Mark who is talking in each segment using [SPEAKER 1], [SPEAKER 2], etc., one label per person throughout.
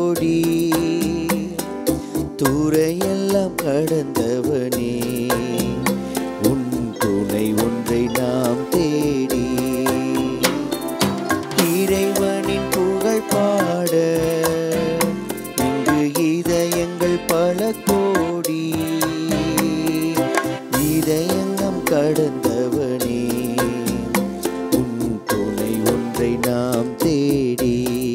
[SPEAKER 1] கோடி தூரையெல்லாம் கடந்தவனே உன் துணை ஒன்றை நாம் தேடி இறைவனின் புகழ் பாட இங்கு இதயங்கள் பல கோடி இதயங்கம் கடந்தவனே உன் துணை ஒன்றை நாம் தேடி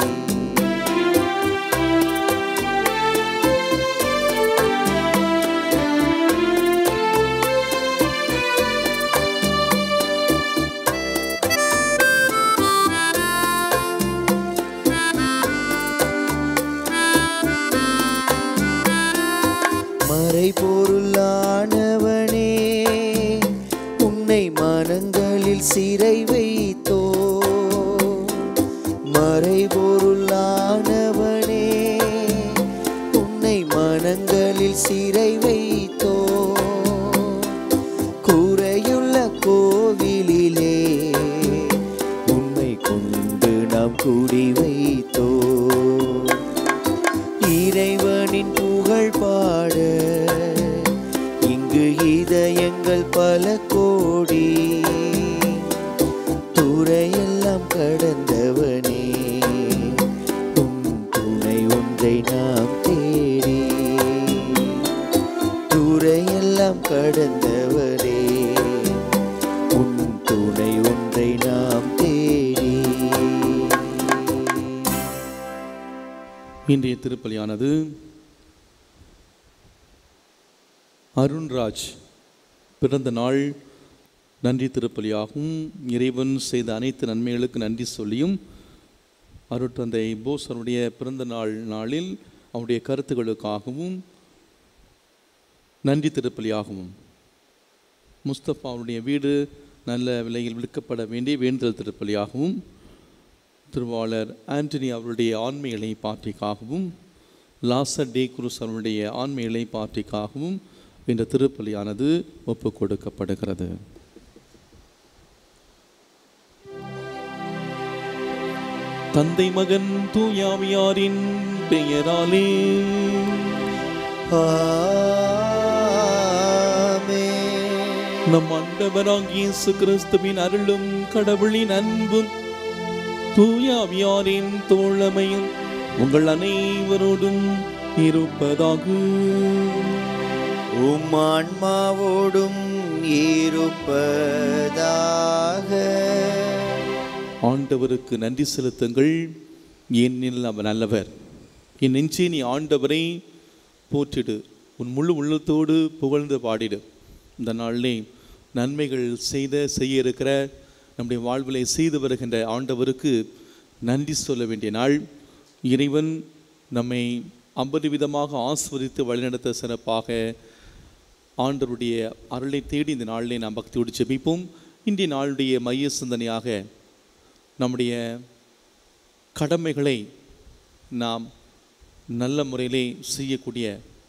[SPEAKER 1] மறைபொருளானவனே உன்னை மனங்களில் சிறை வைத்தோ மறைபொருளானவனே உன்னை மனங்களில் சிறை வைத்தோ குறையுள்ள கோவிலிலே உன்னை கொண்டு நாம் குடி வைத்தோ இறைவனின் புகழ் பாட இங்கு இதயங்கள் பல கோடி துறையெல்லாம் கடந்தவனே உன் துணை ஒன்றை நாம் தேடி துறையெல்லாம் கடந்தவரே உன் துணை ஒன்றை நாம் தேடி
[SPEAKER 2] இன்றைய திருப்பலியானது அருண்ராஜ் பிறந்த நாள் நன்றி திருப்பலியாகவும் இறைவன் செய்த அனைத்து நன்மைகளுக்கு நன்றி சொல்லியும் அருட்தந்தை போஸ் அவருடைய பிறந்த நாள் நாளில் அவருடைய கருத்துக்களுக்காகவும் நன்றி திருப்பலியாகவும் முஸ்தபா அவருடைய வீடு நல்ல விலையில் விற்கப்பட வேண்டிய வேண்டுதல் திருப்பலியாகவும் திருவாளர் ஆண்டனி அவருடைய ஆண்மைகளை பாட்டிக்காகவும் லாசர் டே குருஸ் அவருடைய ஆண்மைகளை பாட்டிக்காகவும் இந்த திருப்பலியானது ஒப்பு கொடுக்கப்படுகிறது தந்தை மகன் தூயாவியாரின் பெயராலே
[SPEAKER 1] ஆமென்.
[SPEAKER 2] நம் ஆண்டவராகிய இயேசு கிறிஸ்துவின் அருளும் கடவுளின் அன்பும் தூயாவியாரின் தோழமையும் உங்கள் அனைவரோடும் இருப்பதாக
[SPEAKER 1] உம் ஆன்மாவோடும் இருப்பதாக
[SPEAKER 2] ஆண்டவருக்கு நன்றி செலுத்துங்கள் ஏனெனில் அவர் நல்லவர் என் நெஞ்சே நீ ஆண்டவரை போற்றிடு உன் முழு உள்ளத்தோடு புகழ்ந்து பாடிடு இந்த நாளிலே நன்மைகள் செய்த செய்ய இருக்கிற நம்முடைய வாழ்விலை செய்து வருகின்ற ஆண்டவருக்கு நன்றி சொல்ல வேண்டிய நாள் இறைவன் நம்மை ஐம்பது விதமாக ஆஸ்வதித்து வழிநடத்த சிறப்பாக ஆண்டவருடைய அருளை தேடி இந்த நாளிலே நாம் பக்தியோடு ஜெபிப்போம் இன்றைய நாளுடைய மைய சிந்தனையாக நம்முடைய கடமைகளை நாம் நல்ல முறையிலே செய்யக்கூடிய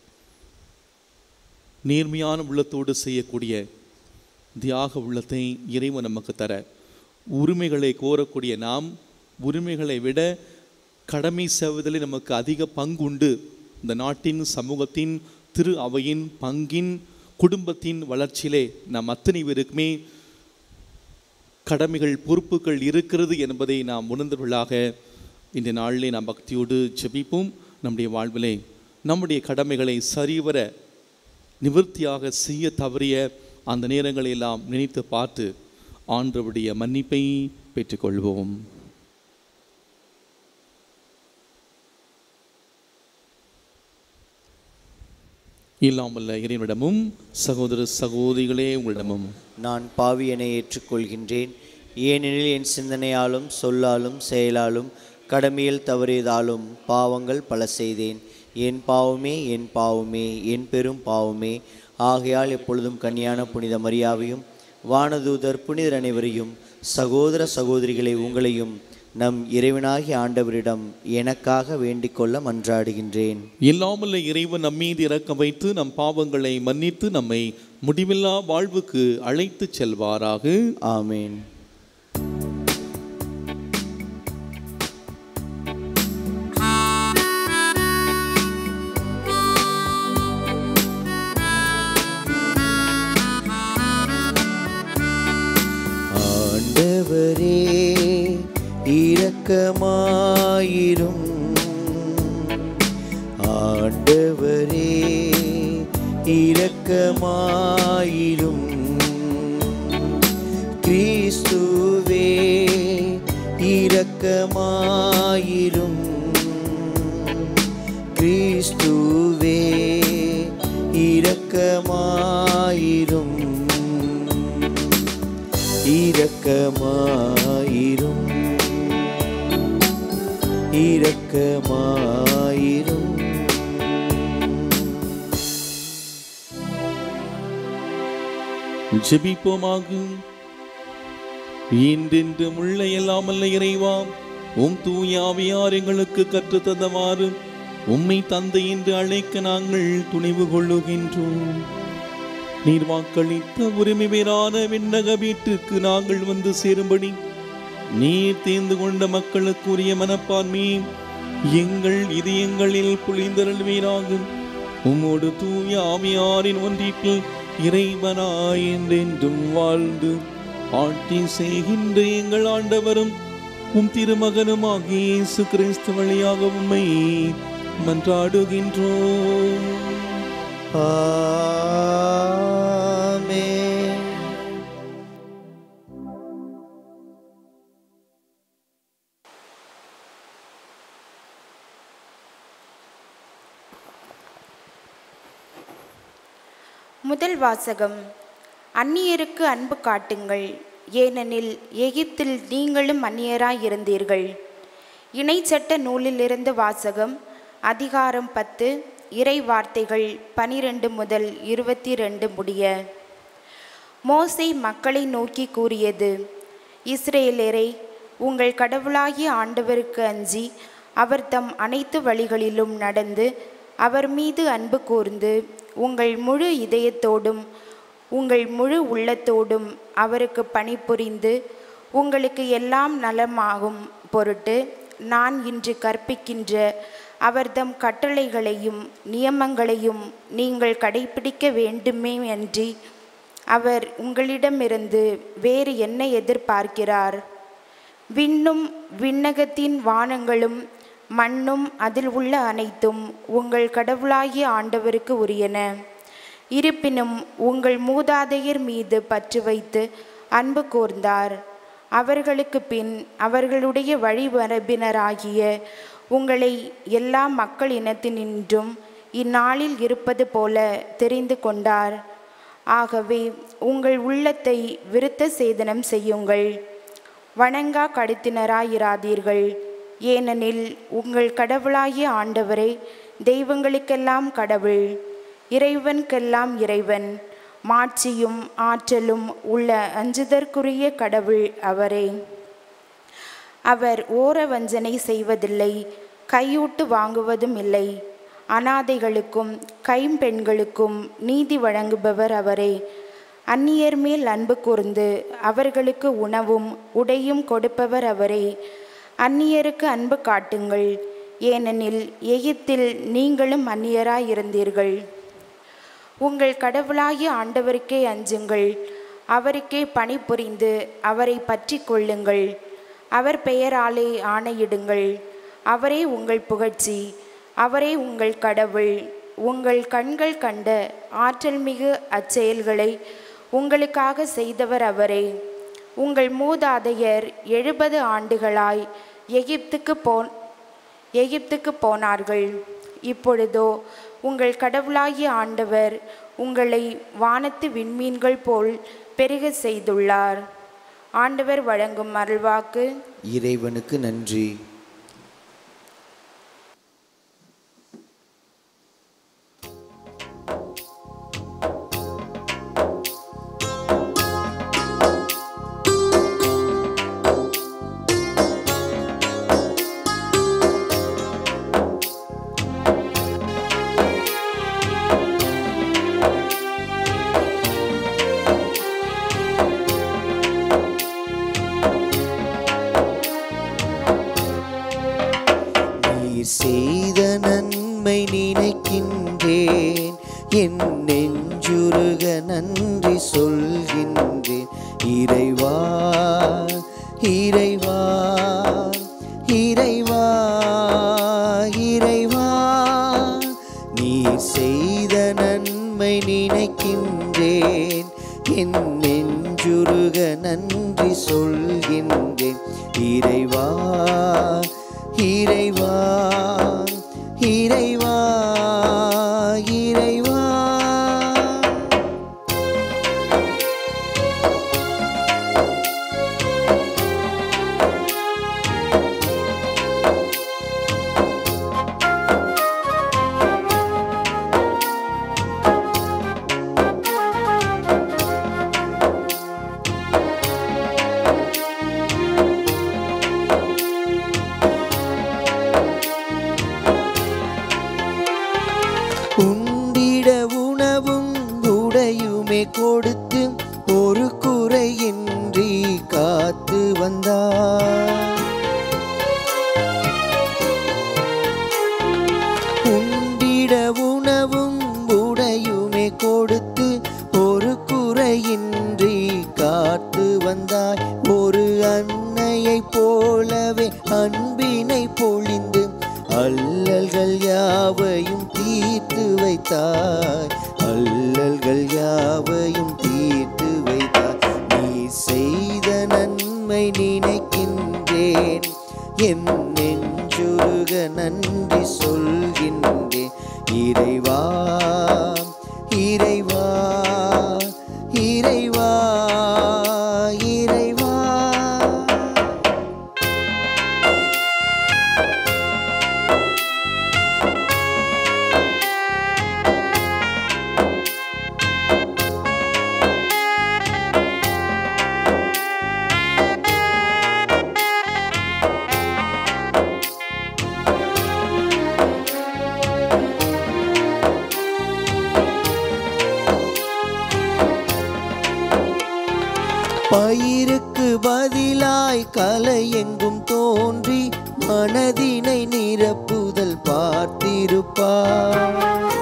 [SPEAKER 2] நேர்மையான உள்ளத்தோடு செய்யக்கூடிய தியாக உள்ளத்தை இறைவன் நமக்கு தர உரிமைகளை கோரக்கூடிய நாம் உரிமைகளை விட கடமை செய்வதில் நமக்கு அதிக பங்குண்டு இந்த நாட்டின் சமூகத்தின் திரு அவையின் பங்கின் குடும்பத்தின் வளர்ச்சியிலே நாம் அத்தனை பேருக்குமே கடமைகள் பொறுப்புகள் இருக்கிறது என்பதை நாம் உணர்ந்தவர்களாக இந்த நாளிலே நாம் பக்தியோடு ஜெபிப்போம் நம்முடைய வாழ்விலே நம்முடைய கடமைகளை சரிவர நிவர்த்தியாக செய்ய தவறிய அந்த நேரங்களை எல்லாம் நினைத்து பார்த்து ஆண்டவருடைய மன்னிப்பை பெற்றுக்கொள்வோம் இல்லாமல்ல இறைவனிடமும் சகோதர சகோதரிகளே உங்களிடமும்
[SPEAKER 1] நான் பாவியனை ஏற்றுக்கொள்கின்றேன் ஏனெனில் என் சிந்தனையாலும் சொல்லாலும் செயலாலும் கடமையில் தவறியதாலும் பாவங்கள் பல செய்தேன் என் பாவமே என் பாவமே என் பெரும் பாவமே ஆகையால் எப்பொழுதும் கன்னியான புனித மரியாவையும் வானதூதர் புனிதர் அனைவரையும் சகோதர சகோதரிகளை உங்களையும் நம் இறைவனாகிய ஆண்டவரிடம் எனக்காக வேண்டிக்கொள்ள மன்றாடுகின்றேன்
[SPEAKER 2] இல்லாமல்ல இறைவன் நம் மீது இறக்க வைத்து நம் பாவங்களை மன்னித்து நம்மை முடிவில்லா வாழ்வுக்கு அழைத்துச் செல்வாராக
[SPEAKER 1] ஆமேன் ஆண்டவரே இரக்கமாயிரும் கிறிஸ்துவே இரக்கமாயிரும் கிறிஸ்துவே இரக்கமாயிரும் இரக்கமாயிரும் இரக்கமாயிரும்
[SPEAKER 2] ஜெபிப்போமாக இன்றென்றும் உள்ள எல்லாமல்ல இறைவா உம் தூயாவியார் எங்களுக்கு கற்றுத் தந்தவாறு உம்மை தந்தை என்று அழைக்க நாங்கள் துணிவு கொள்ளுகின்றோம் நீர் வாக்களித்த உரிமை பேரான விண்ணக வீட்டிற்கு நாங்கள் வந்து சேரும்படி நீர் தேர்ந்து கொண்ட மக்களுக்குரிய மனப்பான்மை எங்கள் இதயங்களில் புளிந்தருள்வீராகும் உம்மோடு தூய ஆவியாரின் ஒன்றிற்கில் இறைவனாய் என்றென்றும் வாழ்ந்து ஆட்சி செய்கின்ற எங்கள் ஆண்டவரும் உம் திருமகனுமாகிய இயேசு கிறிஸ்து வழியாக உம்மை மன்றாடுகின்றோம்
[SPEAKER 1] ஆமென்
[SPEAKER 3] முதல் வாசகம் அந்நியருக்கு அன்பு காட்டுங்கள் ஏனெனில் எகிப்தில் நீங்களும் அந்நியராய் இருந்தீர்கள் இணைச்சட்ட நூலிலிருந்து வாசகம் அதிகாரம் பத்து இறை வார்த்தைகள் பனிரெண்டு முதல் இருபத்தி ரெண்டு முடிய மோசே மக்களை நோக்கி கூறியது இஸ்ரேலரே உங்கள் கடவுளாகிய ஆண்டவருக்கு அஞ்சி அவர் தம் அனைத்து வழிகளிலும் நடந்து அவர் மீது அன்பு கூர்ந்து உங்கள் முழு இதயத்தோடும் உங்கள் முழு உள்ளத்தோடும் அவருக்கு பணிபுரிந்து உங்களுக்கு எல்லாம் நலமாகும் பொருட்டு நான் இன்று கற்பிக்கின்ற அவர்தம் கட்டளைகளையும் நியமங்களையும் நீங்கள் கடைபிடிக்க வேண்டுமே அன்றி அவர் உங்களிடமிருந்து வேறு என்ன எதிர்பார்க்கிறார் விண்ணும் விண்ணகத்தின் வானங்களும் மண்ணும் அதில் உள்ள அனைத்தும் உங்கள் கடவுளாகிய ஆண்டவருக்கு உரியன இருப்பினும் உங்கள் மூதாதையர் மீது பற்று வைத்து அன்பு கூர்ந்தார் அவர்களுக்கு பின் அவர்களுடைய வழிமரபினராகிய உங்களை எல்லா மக்கள் இனத்தினின்றும் இந்நாளில் இருப்பது போல தெரிந்து கொண்டார் ஆகவே உங்கள் உள்ளத்தை விருத்த சேதனம் செய்யுங்கள் வணங்கா கடுத்தினராயிராதீர்கள் ஏனெனில் உங்கள் கடவுளாகிய ஆண்டவரே தெய்வங்களுக்கெல்லாம் கடவுள் இறைவனுக்கெல்லாம் இறைவன் மாட்சியும் ஆற்றலும் உள்ள அஞ்சுதற்குரிய கடவுள் அவரே அவர் ஓர வஞ்சனை செய்வதில்லை கையூட்டு வாங்குவதும் இல்லை அனாதைகளுக்கும் கைம்பெண்களுக்கும் நீதி வழங்குபவர் அவரே அந்நியர் மேல் அன்பு கூர்ந்து அவர்களுக்கு உணவும் உடையும் கொடுப்பவர் அவரே அந்நியருக்கு அன்பு காட்டுங்கள் ஏனெனில் எகிப்தில் நீங்களும் அந்நியராயிருந்தீர்கள் உங்கள் கடவுளாகிய ஆண்டவருக்கே அஞ்சுங்கள் அவருக்கே பணிபுரிந்து அவரை பற்றி கொள்ளுங்கள் அவர் பெயராலே ஆணையிடுங்கள் அவரே உங்கள் புகழ்ச்சி அவரே உங்கள் கடவுள் உங்கள் கண்கள் கண்ட ஆற்றல் மிகு அச்செயல்களை உங்களுக்காக செய்தவர் அவரே உங்கள் மூதாதையர் எழுபது ஆண்டுகளாய் எகிப்துக்கு போ எகிப்துக்கு போனார்கள் இப்பொழுதோ உங்கள் கடவுளாகிய ஆண்டவர் உங்களை வானத்து விண்மீன்கள் போல் பெருக செய்துள்ளார் ஆண்டவர் வழங்கும் அருள்வாக்கு
[SPEAKER 1] இறைவனுக்கு நன்றி நீர் செய்த நன்மை நினைக்கின்றேன் என் நெஞ்சுருக நன்றி சொல்கின்றேன் இறைவா இறைவா இறைவா இறைவா செய்த நன்மை நினைக்கின்றேன் என் நெஞ்சுருக நன்றி சொல்கின்றேன் இறைவா இறைவா இறைவா இறைவா உண்டிட உணவும் உடையுமே கொடுத்து ஒரு குறையின்றி காத்து வந்தார் உண்டிட உணவும் உடையுமே கொடுத்து ஒரு குறையின்றி காத்து வந்தாய் ஒரு அன்னையைப் போலவே அன்பினை பொழிந்து அல்லல்கள் யாவையும் தீர்த்து வைத்தாய் அல்லல்கள் யாவையும் தீர்த்து வைத்தாய் நீ செய்த நன்மை நினைக்கின்றேன் என் நெஞ்சுருக நன்றி சொல்கின்றேன் இறைவா இறைவா இறைவா இறைவா பயிருக்கு பதிலாய் கலை எங்கும் தோன்றி மனதினை நிரப்புதல் பார்த்திருப்பார்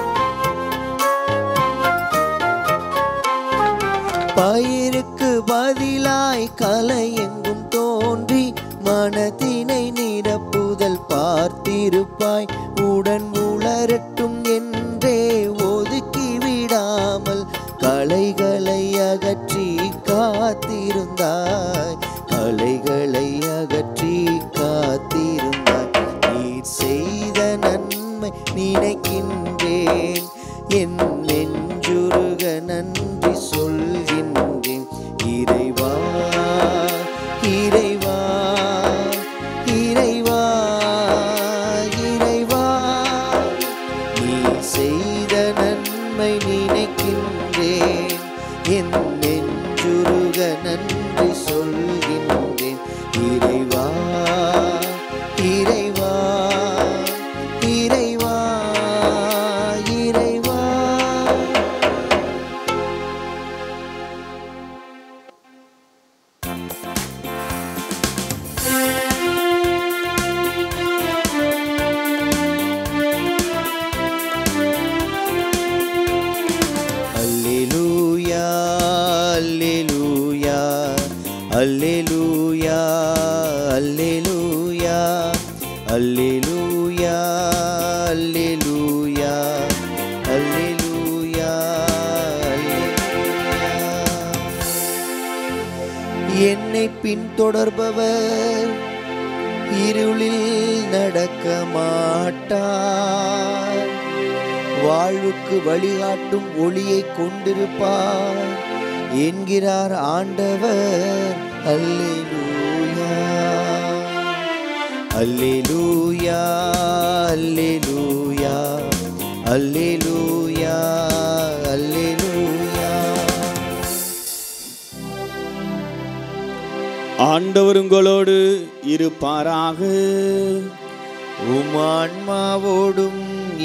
[SPEAKER 1] பயிருக்கு பதிலாய் கலை எங்கும் தோன்றி மனதினை நிரப்புதல் பார்த்திருப்பாய் உடன் உளரட்டும் என்றே ஒதுக்கி விடாமல் களைகளை அகற்றி காத்திருந்தாய் களைகளை அகற்றி காத்திருந்தாய் நீர் செய்த நன்மை நினைக்கின்றேன் என் நெஞ்சுருக நன்றி சொல்கின்றேன் இறைவா இறைவா இறைவா இறைவா நீ செய்த நன்மை நினைக்கின்றேன் என் நெஞ்சுருக நன்றி சொல்கின்றேன் இறைவா இறைவா இறைவா இறைவா அல்லேலூயா அல்லேலூயா அல்லேலூயா அல்லேலூயா அல்லேலூயா அல்லேலூயா அல்லேலூயா அல்லேலூயா என்னை பின்தொடர்பவர் இருளில் நடக்க மாட்டார் வாழ்வுக்கு வழிகாட்டும் ஒளியை கொண்டிருப்பார் என்கிறார் ஆண்டவர் அல்லேலூயா அல்லேலூயா அல்லேலூயா அல்லேலூயா அல்லேலூயா
[SPEAKER 4] ஆண்டவர் உங்களோடு இருப்பாராக
[SPEAKER 1] உம் ஆன்மாவோடும்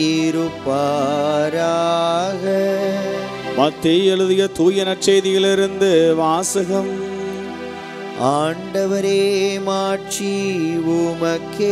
[SPEAKER 1] இருப்பாராக
[SPEAKER 4] மத்திய எழுதிய தூய நற்செய்தியிலிருந்து வாசகம்
[SPEAKER 1] ஆண்டவரே மாட்சி உமக்கே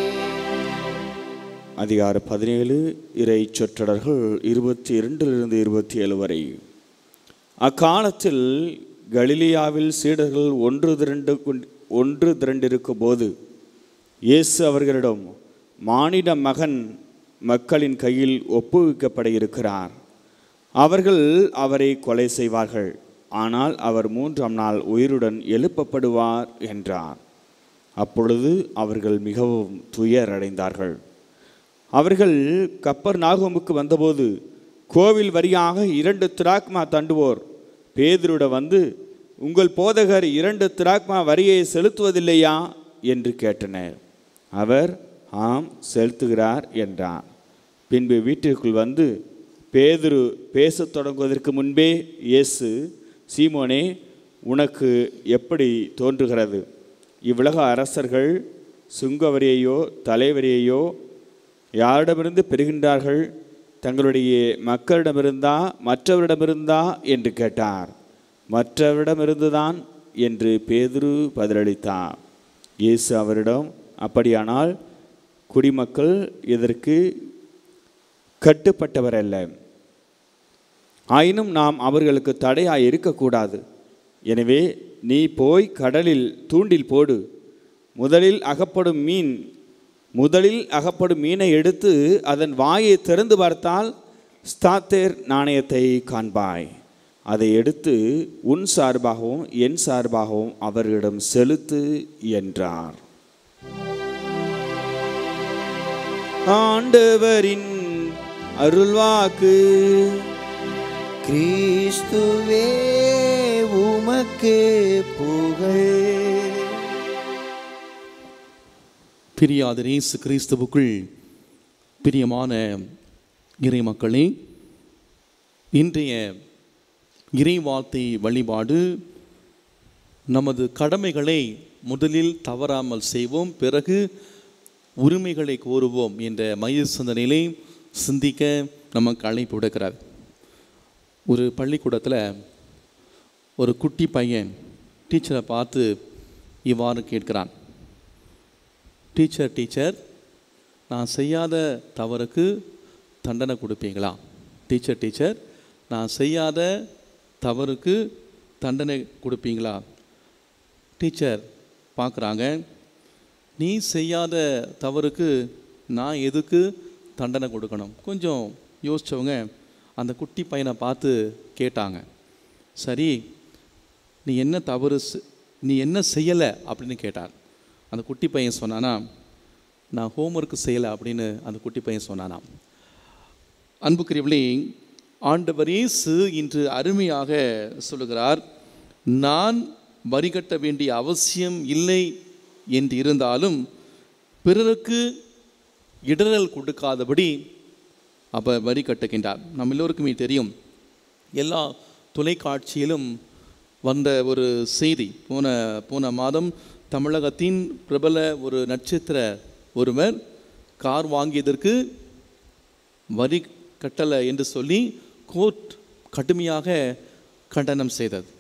[SPEAKER 4] அதிகார பதினேழு இறை சொற்றொடர்கள் இருபத்தி இரண்டிலிருந்து இருபத்தி ஏழு வரை அக்காலத்தில் கலிலியாவில் சீடர்கள் ஒன்று திரண்டு கொண்டு- ஒன்று திரண்டிருக்கும் போது இயேசு அவர்களிடம் மானிட மகன் மக்களின் கையில் ஒப்புவிக்கப்பட இருக்கிறார் அவர்கள் அவரை கொலை செய்வார்கள் ஆனால் அவர் மூன்றாம் நாள் உயிருடன் எழுப்பப்படுவார் என்றார் அப்பொழுது அவர்கள் மிகவும் துயரடைந்தார்கள் அவர்கள் கப்பர் நாகோமுக்கு வந்தபோது கோவில் வரியாக இரண்டு திராக்மா தண்டுவோர் பேதுருட வந்து உங்கள் போதகர் இரண்டு திராக்மா வரியை செலுத்துவதில்லையா என்று கேட்டனர் அவர் ஆம் செலுத்துகிறார் என்றார் பின்பு வீட்டிற்குள் வந்து பேதுரு பேசத் தொடங்குவதற்கு முன்பே இயேசு சீமோனே உனக்கு எப்படி தோன்றுகிறது இவ்வுலக அரசர்கள் சுங்கவரியையோ தலைவரியையோ யாரிடமிருந்து பெறுகின்றார்கள் தங்களுடைய மக்களிடமிருந்தா மற்றவரிடமிருந்தா என்று கேட்டார் மற்றவரிடமிருந்துதான் என்று பேதுரு பதிலளித்தார் இயேசு அவரிடம் அப்படியானால் குடிமக்கள் இதற்கு கட்டுப்பட்டவர் அல்ல ஆயினும் நாம் அவர்களுக்கு தடையாய் இருக்கக்கூடாது எனவே நீ போய் கடலில் தூண்டில் போடு முதலில் அகப்படும் மீன் முதலில் அகப்படும் மீனை எடுத்து அதன் வாயை திறந்து பார்த்தால் ஸ்தாத்தேர் நாணயத்தை காண்பாய் அதை எடுத்து உன் சார்பாகவும் என் சார்பாகவும் அவர்களிடம் செலுத்து என்றார் ஆண்டவரின் அருள்வாக்கு
[SPEAKER 1] கிறிஸ்துவே உமக்கு புகழ்
[SPEAKER 2] பிரியாத இயேசு கிறிஸ்துவுக்குள் பிரியமான இறை மக்களே இன்றைய இறை வார்த்தை வழிபாடு நமது கடமைகளை முதலில் தவறாமல் செய்வோம் பிறகு உரிமைகளை கோருவோம் என்ற மைய சிந்தனையிலே சிந்திக்க நமக்கு அழைப்பு விடுக்கிறார் ஒரு பள்ளிக்கூடத்தில் ஒரு குட்டி பையன் டீச்சரை பார்த்து இவ்வாறு கேட்கிறான் டீச்சர் டீச்சர் நான் செய்யாத தவறுக்கு தண்டனை கொடுப்பீங்களா டீச்சர் டீச்சர் நான் செய்யாத தவறுக்கு தண்டனை கொடுப்பீங்களா டீச்சர் பார்க்குறாங்க நீ செய்யாத தவறுக்கு நான் எதுக்கு தண்டனை கொடுக்கணும் கொஞ்சம் யோசிச்சவங்க அந்த குட்டி பையனை பார்த்து கேட்டாங்க சரி நீ என்ன தவறு செ- நீ என்ன செய்யலை அப்படின்னு கேட்டார் அந்த குட்டி பையன் சொன்னானா நான் ஹோம்ஒர்க் செய்யலை அப்படின்னு அந்த குட்டி பையன் சொன்னானாம் அன்புக்குரியவளே ஆண்டவர் இயேசு இன்று அருமையாக சொல்லுகிறார் நான் வரி கட்ட வேண்டிய அவசியம் இல்லை என்று இருந்தாலும் பிறருக்கு இடரல் கொடுக்காதபடி அவர் வரி கட்டுகின்றார் நம்ம எல்லோருக்குமே தெரியும் எல்லா தொலைக்காட்சியிலும் வந்த ஒரு செய்தி போன போன மாதம் தமிழகத்தின் பிரபல ஒரு நட்சத்திர ஒருவர் கார் வாங்கியதற்கு வரி கட்டலை என்று சொல்லி கோர்ட் கடுமையாக கண்டனம் செய்தது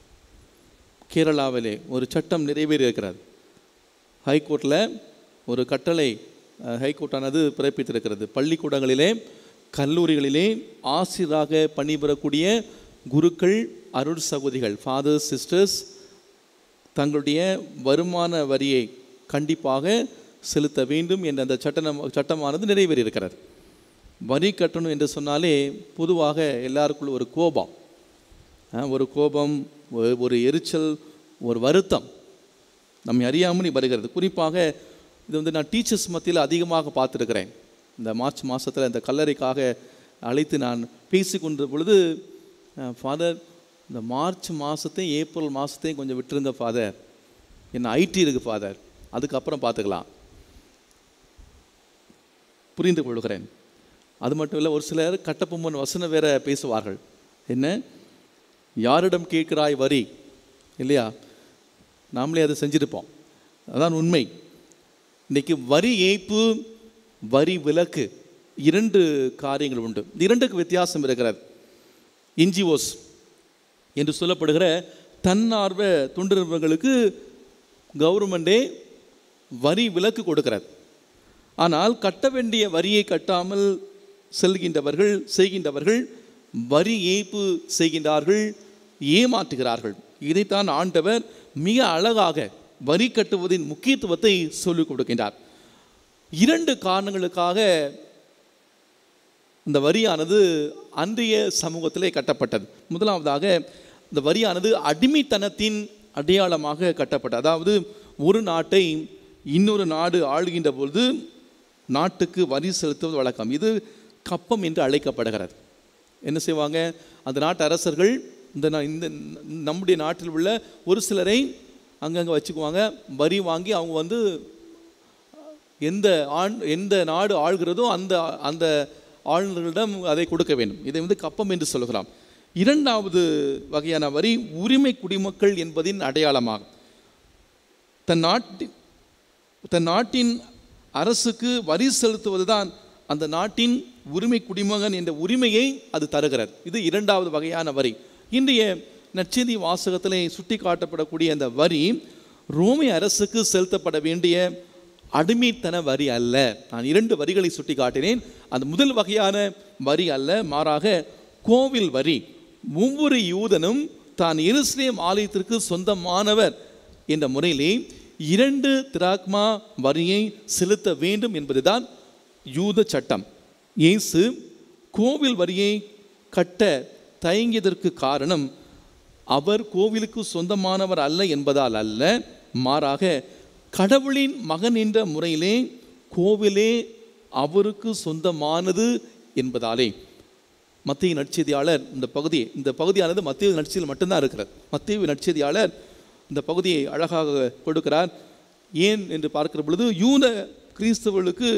[SPEAKER 2] கேரளாவிலே ஒரு சட்டம் நிறைவேறியிருக்கிறது ஹைகோர்ட்டில் ஒரு கட்டளை அஹ், ஹைகோர்ட்டானது பிறப்பித்திருக்கிறது பள்ளிக்கூடங்களிலே கல்லூரிகளிலே ஆசிரியராக பணிபுரக்கூடிய குருக்கள் அருள் சகோதரிகள் ஃபாதர்ஸ் சிஸ்டர்ஸ் தங்களுடைய வருமான வரியை கண்டிப்பாக செலுத்த வேண்டும் என்ற அந்த சட்டம் சட்டமானது நிறைவேறியிருக்கிறது வரி கட்டணும் என்று சொன்னாலே பொதுவாக எல்லாருக்குள்ள ஒரு கோபம் அஹ், ஒரு கோபம் ஒரு- ஒரு எரிச்சல் ஒரு வருத்தம் நம்மை அறியாமல் வருகிறது குறிப்பாக இது வந்து நான் டீச்சர்ஸ் மத்தியில் அதிகமாக பார்த்துருக்கிறேன் இந்த மார்ச் மாதத்தில் இந்த கல்லறைக்காக அழைத்து நான் பேசி கொண்ட பொழுது ஃபாதர் இந்த மார்ச் மாதத்தையும் ஏப்ரல் மாதத்தையும் கொஞ்சம் விட்டுருங்க ஃபாதர் என்ன ஐடி இருக்குது ஃபாதர் அதுக்கப்புறம் பார்த்துக்கலாம் புரிந்து கொள்கிறேன் அது மட்டும் இல்லை ஒரு சிலர் கட்டப்பொம்மன் வசனம் வேற பேசுவார்கள் என்ன யாரிடம் கேட்கிறாய் வரி இல்லையா நாமளே அதை செஞ்சிருப்போம் அதான் உண்மை இன்னைக்கு வரி ஏய்ப்பு வரி விலக்கு இரண்டு காரியங்கள் உண்டு இந்த இரண்டுக்கு வித்தியாசம் இருக்கிறது என்ஜிஓஸ் என்று சொல்லப்படுகிற தன்னார்வ தொண்டு நிறுவனங்களுக்கு கவர்மெண்டே வரி விலக்கு கொடுக்கிறது ஆனால் கட்ட வேண்டிய வரியை கட்டாமல் செல்கின்றவர்கள் செய்கின்றவர்கள் வரி ஏய்ப்பு செய்கின்றார்கள் ஏமாற்றுகிறார்கள் இதைத்தான் ஆண்டவர் மிக அழகாக வரி கட்டுவதின் முக்கியத்துவத்தை சொல்லிக் கொடுக்கின்றார் இரண்டு காரணங்களுக்காக இந்த வரியானது அன்றைய சமூகத்திலே கட்டப்பட்டது முதலாவதாக இந்த வரியானது அடிமைத்தனத்தின் அடையாளமாக கட்டப்பட்டது அதாவது ஒரு நாட்டை இன்னொரு நாடு ஆளுகின்ற பொழுது நாட்டுக்கு வரி செலுத்துவது வழக்கம் இது கப்பம் என்று அழைக்கப்படுகிறது என்ன செய்வாங்க அந்த நாட்டு அரசர்கள் இந்த நா- இந்த நம்முடைய நாட்டில் உள்ள ஒரு சிலரை அங்கங்கே வச்சுக்குவாங்க வரி வாங்கி அவங்க வந்து எந்த ஆண் எந்த நாடு ஆள்கிறதோ அந்த அந்த ஆளுநர்களிடம் அதை கொடுக்க வேண்டும் இதை வந்து கப்பம் என்று சொல்கிறோம் இரண்டாவது வகையான வரி உரிமை குடிமக்கள் என்பதின் அடையாளமாகும் தன் நாட்டின் தன் நாட்டின் அரசுக்கு வரி செலுத்துவதுதான் அந்த நாட்டின் உரிமை குடிமகன் என்ற உரிமையை அது தருகிறது இது இரண்டாவது வகையான வரி இன்றைய நற்செய்தி வாசகத்திலே சுட்டி காட்டப்படக்கூடிய அந்த வரி ரோமை அரசுக்கு செலுத்தப்பட வேண்டிய அடிமைத்தன வரி அல்ல நான் இரண்டு வரிகளை சுட்டி காட்டினேன் அந்த முதல் வகையான வரி அல்ல மாறாக கோவில் வரி ஒவ்வொரு யூதனும் தான் எருசலேம் ஆலயத்திற்கு சொந்தமானவர் என்ற முறையிலே இரண்டு திராக்மா வரியை செலுத்த வேண்டும் என்பதுதான் யூத சட்டம் இயேசு கோவில் வரியை கட்ட தயங்கியதற்கு காரணம் அவர் கோவிலுக்கு சொந்தமானவர் அல்ல என்பதால் அல்ல மாறாக கடவுளின் மகன் என்ற முறையிலே கோவிலே அவருக்கு சொந்தமானது என்பதாலே மத்திய நற்செய்தியாளர் இந்த பகுதி இந்த பகுதியானது மத்திய நற்செய்தியில் மட்டும்தான் இருக்கிறது மத்திய நற்செய்தியாளர் இந்த பகுதியை அழகாக கொடுக்கிறார் ஏன் என்று பார்க்கிற பொழுது யூத கிறிஸ்தவர்களுக்கு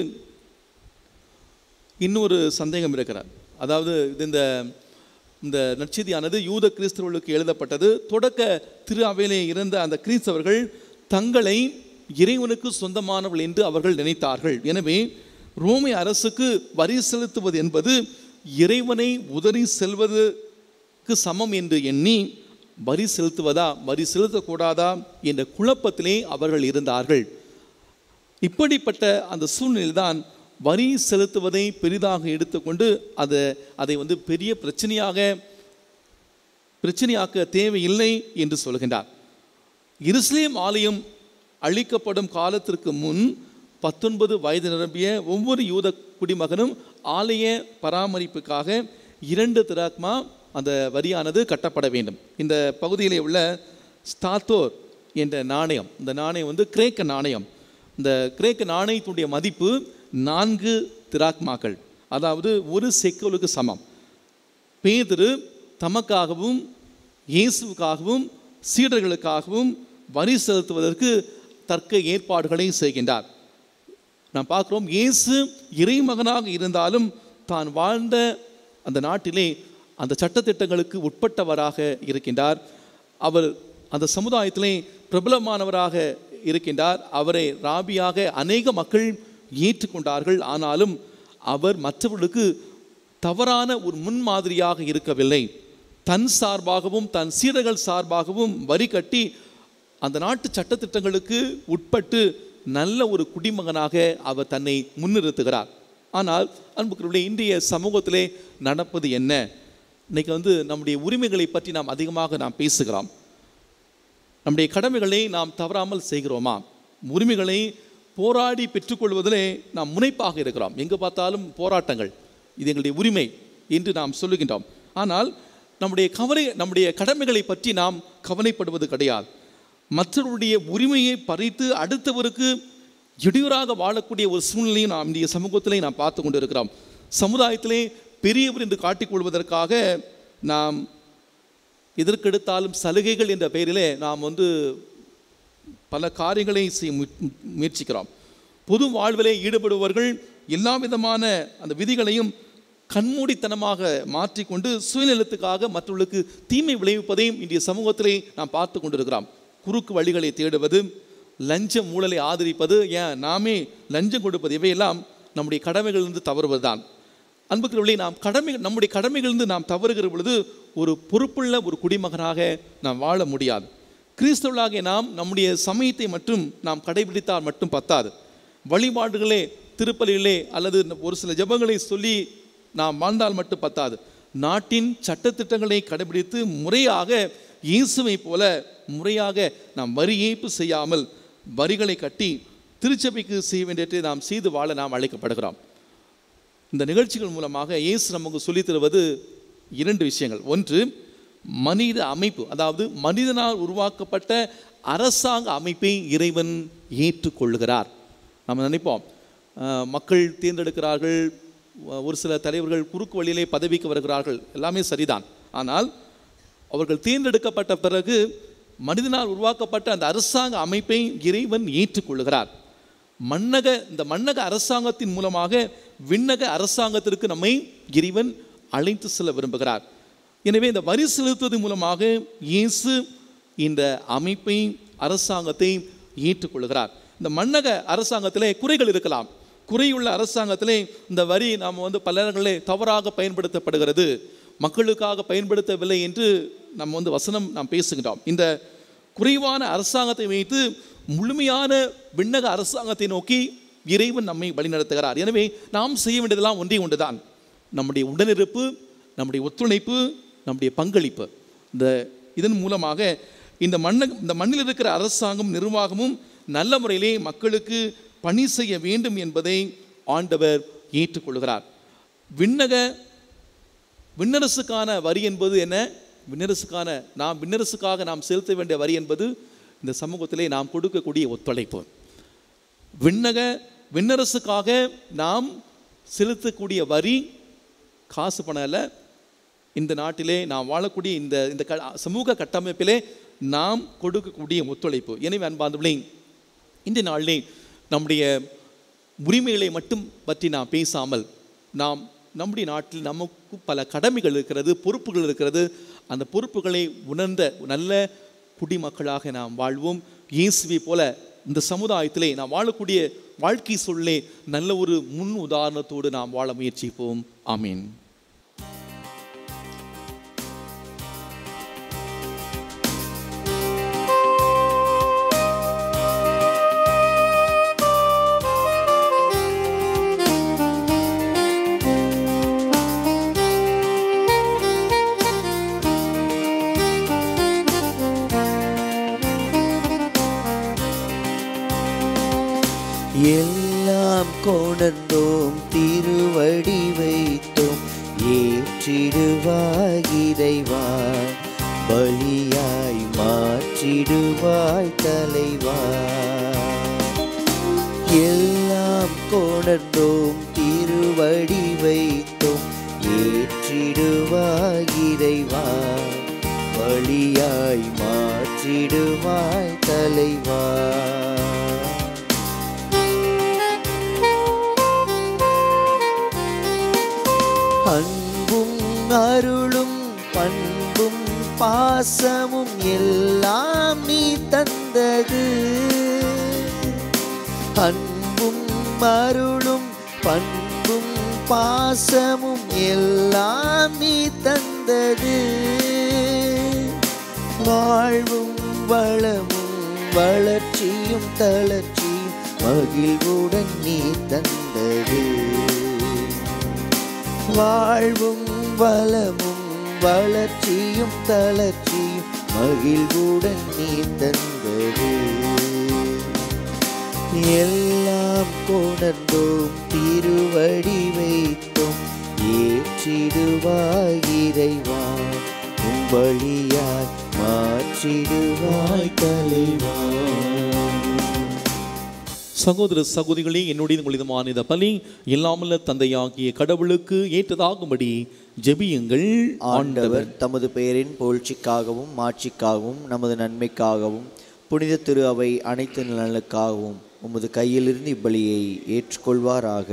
[SPEAKER 2] இன்னொரு சந்தேகம் இருக்கிறார் அதாவது இது இந்த இந்த நற்செய்தியானது யூத கிறிஸ்தவர்களுக்கு எழுதப்பட்டது தொடக்க திரு அவையிலே இருந்த அந்த கிறிஸ்தவர்கள் தங்களை இறைவனுக்கு சொந்தமானவர்கள் என்று அவர்கள் நினைத்தார்கள் எனவே ரோமை அரசுக்கு வரி செலுத்துவது என்பது இறைவனை உதறி செல்வதற்கு சமம் என்று எண்ணி வரி செலுத்துவதா வரி செலுத்தக்கூடாதா என்ற குழப்பத்திலே அவர்கள் இருந்தார்கள் இப்படிப்பட்ட அந்த சூழ்நிலையில்தான் வரி செலுத்துவதை பெரிதாக எடுத்துக்கொண்டு அதை அதை வந்து பெரிய பிரச்சனையாக பிரச்சனையாக்க தேவையில்லை என்று சொல்கின்றார் எருசலேம் ஆலயம் அழிக்கப்படும் காலத்திற்கு முன் பத்தொன்பது வயது நிரம்பிய ஒவ்வொரு யூத குடிமகனும் ஆலய பராமரிப்புக்காக இரண்டு திராக்மா அந்த வரியானது கட்டப்பட வேண்டும் இந்த பகுதியிலே உள்ள ஸ்தாத்தோர் என்ற நாணயம் இந்த நாணயம் வந்து கிரேக்க நாணயம் இந்த கிரேக்க நாணயத்துடைய மதிப்பு நான்கு திராக்மாக்கள் அதாவது ஒரு செக்கலுக்கு சமம் பேதுரு தமக்காகவும் இயேசுவுக்காகவும் சீடர்களுக்காகவும் வரி செலுத்துவதற்கு தர்க்க ஏற்பாடுகளை செய்கின்றார் நாம் பார்க்கிறோம் இயேசு இறைமகனாக இருந்தாலும் தான் வாழ்ந்த அந்த நாட்டிலே அந்த சட்டத்திட்டங்களுக்கு உட்பட்டவராக இருக்கின்றார் அவர் அந்த சமுதாயத்திலே பிரபலமானவராக இருக்கின்றார் அவரை ராபியாக அநேக மக்கள் ஏற்றுக்கொண்டார்கள் ஆனாலும் அவர் மற்றவர்களுக்கு தவறான ஒரு முன்மாதிரியாக இருக்கவில்லை தன் சார்பாகவும் தன் சீடர்கள் சார்பாகவும் வரி கட்டி அந்த நாட்டு சட்டத்திட்டங்களுக்கு உட்பட்டு நல்ல ஒரு குடிமகனாக அவர் தன்னை முன்னிறுத்துகிறார் ஆனால் அன்புக்குரிய இன்றைய சமூகத்திலே நடப்பது என்ன இன்னைக்கு வந்து நம்முடைய உரிமைகளை பற்றி நாம் அதிகமாக நாம் பேசுகிறோம் நம்முடைய கடமைகளை நாம் தவறாமல் செய்கிறோமா உரிமைகளை போராடி பெற்றுக்கொள்வதிலே நாம் முனைப்பாக இருக்கிறோம் எங்கே பார்த்தாலும் போராட்டங்கள் இது எங்களுடைய உரிமை என்று நாம் சொல்லுகின்றோம் ஆனால் நம்முடைய கவலை நம்முடைய கடமைகளை பற்றி நாம் கவலைப்படுவது கிடையாது மற்றவருடைய உரிமையை பறித்து அடுத்தவருக்கு இடையூறாக வாழக்கூடிய ஒரு சூழ்நிலையை நாம் இந்திய சமூகத்திலே நாம் பார்த்து கொண்டு இருக்கிறோம் சமுதாயத்திலே பெரியவர் என்று காட்டிக்கொள்வதற்காக நாம் எதற்கெடுத்தாலும் சலுகைகள் என்ற பெயரிலே நாம் வந்து பல காரியங்களை செய்ய மு- முயற்சிக்கிறோம் பொது வாழ்விலே ஈடுபடுபவர்கள் எல்லா விதமான அந்த விதிகளையும் கண்மூடித்தனமாக மாற்றிக்கொண்டு சுயநலத்துக்காக மற்றவர்களுக்கு தீமை விளைவிப்பதையும் இன்றைய சமூகத்திலே நாம் பார்த்து கொண்டிருக்கிறோம் குறுக்கு வழிகளை தேடுவது லஞ்ச ஊழலை ஆதரிப்பது ஏன் நாமே லஞ்சம் கொடுப்பது இவையெல்லாம் நம்முடைய கடமைகளிலிருந்து தவறுவதுதான் அன்புக்குரியவர்களே நாம் கடமை நம்முடைய கடமைகளிலிருந்து நாம் தவறுகிற பொழுது ஒரு பொறுப்புள்ள ஒரு குடிமகனாக நாம் வாழ முடியாது கிறிஸ்தவர்களாகிய நாம் நம்முடைய சமயத்தை மட்டும் நாம் கடைபிடித்தால் மட்டும் பத்தாது வழிபாடுகளே திருப்பலிகளே அல்லது ஒரு சில ஜெபங்களை சொல்லி நாம் வாழ்ந்தால் மட்டும் பத்தாது நாட்டின் சட்டத்திட்டங்களை கடைபிடித்து முறையாக இயேசுவை போல முறையாக நாம் வரி ஏய்ப்பு செய்யாமல் வரிகளை கட்டி திருச்சபைக்கு செய்ய வேண்டியதை நாம் செய்து வாழ நாம் அழைக்கப்படுகிறோம் இந்த நிகழ்ச்சிகள் மூலமாக இயேசு நமக்கு சொல்லித் தருவது இரண்டு விஷயங்கள் ஒன்று மனித அமைப்பு அதாவது மனிதனால் உருவாக்கப்பட்ட அரசாங்க அமைப்பை இறைவன் ஏற்றுக்கொள்ளுகிறார் நம்ம நினைப்போம் அஹ், மக்கள் தேர்ந்தெடுக்கிறார்கள் ஒ- ஒரு சில தலைவர்கள் குறுக்கு வழியிலே பதவிக்கு வருகிறார்கள் எல்லாமே சரிதான் ஆனால் அவர்கள் தேர்ந்தெடுக்கப்பட்ட பிறகு மனிதனால் உருவாக்கப்பட்ட அந்த அரசாங்க அமைப்பை இறைவன் ஏற்றுக்கொள்ளுகிறார் மன்னக இந்த மன்னக அரசாங்கத்தின் மூலமாக விண்ணக அரசாங்கத்திற்கு நம்மை இறைவன் அழைத்து செல்ல விரும்புகிறார் எனவே இந்த வரி செலுத்துவது மூலமாக இயேசு இந்த அமைப்பை அரசாங்கத்தை ஏற்றுக்கொள்கிறார் இந்த மன்னக அரசாங்கத்திலே குறைகள் இருக்கலாம் குறையுள்ள அரசாங்கத்திலே இந்த வரி நாம் வந்து பல நேரங்களிலே தவறாக பயன்படுத்தப்படுகிறது மக்களுக்காக பயன்படுத்தவில்லை என்று நம்ம வந்து வசனம் நாம் பேசுகிறோம் இந்த குறைவான அரசாங்கத்தை வைத்து முழுமையான விண்ணக அரசாங்கத்தை நோக்கி இறைவன் நம்மை வழிநடத்துகிறார் எனவே நாம் செய்ய வேண்டியதெல்லாம் ஒன்றே ஒன்றுதான் நம்முடைய உடனிருப்பு நம்முடைய ஒத்துழைப்பு நம்முடைய பங்களிப்பு இந்த இதன் மூலமாக இந்த மண்ண இந்த மண்ணில் இருக்கிற அரசாங்கம் நிர்வாகமும் நல்ல முறையிலே மக்களுக்கு பணி செய்ய வேண்டும் என்பதை ஆண்டவர் ஏற்றுக்கொள்கிறார் விண்ணக விண்ணரசுக்கான வரி என்பது என்ன விண்ணரசுக்கான நாம் விண்ணரசுக்காக நாம் செலுத்த வேண்டிய வரி என்பது இந்த சமூகத்திலே நாம் கொடுக்கக்கூடிய ஒத்துழைப்பு விண்ணக விண்ணரசுக்காக நாம் செலுத்தக்கூடிய வரி காசு பணம் அல்ல இந்த நாட்டிலே நாம் வாழக்கூடிய இந்த இந்த க சமூக கட்டமைப்பிலே நாம் கொடுக்கக்கூடிய ஒத்துழைப்பு எனவே அன்பார்ந்தவர்களே இந்த நாளிலே நம்முடைய உரிமைகளை மட்டும் பற்றி நாம் பேசாமல் நாம் நம்முடைய நாட்டில் நமக்கு பல கடமைகள் இருக்கிறது பொறுப்புகள் இருக்கிறது அந்த பொறுப்புகளை உணர்ந்த நல்ல குடிமக்களாக நாம் வாழ்வோம் இயேசுவை போல இந்த சமுதாயத்திலே நாம் வாழக்கூடிய வாழ்க்கை சூழலே நல்ல ஒரு முன் உதாரணத்தோடு நாம் வாழ முயற்சிப்போம் ஆமீன்
[SPEAKER 1] எல்லாம் கொணர்ந்தோம் திருவடி வைத்தோம் ஏற்றிடுவாய் இறைவா பலியாய் மாற்றிடுவாய் தலைவா எல்லாம் கொணர்ந்தோம் திருவடி வைத்தோம் ஏற்றிடுவாய் இறைவா பலியாய் மாற்றிடுவாய் தலைவா அன்பும் அருளும் பண்பும் பாசமும் எல்லாம் நீ தந்தது அன்பும் அருளும் பண்பும் பாசமும் எல்லாம் நீ தந்தது வாழ்வும் வளமும் வளர்ச்சியும் தளர்ச்சியும் மகிழ்வுடன் நீ தந்தது வாழ்வும் வளமும் வளர்ச்சியும் தளர்ச்சியும் மகிழ்வுடன் நீ தந்தது எல்லாம் கொணர்ந்தோம் திருவடி வைத்தோம் ஏற்றிடுவாய் இறைவா உம் வழியாய் மாற்றிடுவாய் தலைவா
[SPEAKER 2] சகோதர சகோதரிகளே என்னுடைய உங்களிதமான இந்த பலி இல்லாமல்ல தந்தையாகிய கடவுளுக்கு ஏற்றதாகும்படி ஜெபியுங்கள்
[SPEAKER 1] ஆண்டவர் தமது பெயரின் புகழ்ச்சிக்காகவும் மாட்சிக்காகவும் நமது நன்மைக்காகவும் புனித திரு அவை அனைத்து நலனுக்காகவும் உமது கையிலிருந்து இப்பலியை ஏற்றுக்கொள்வாராக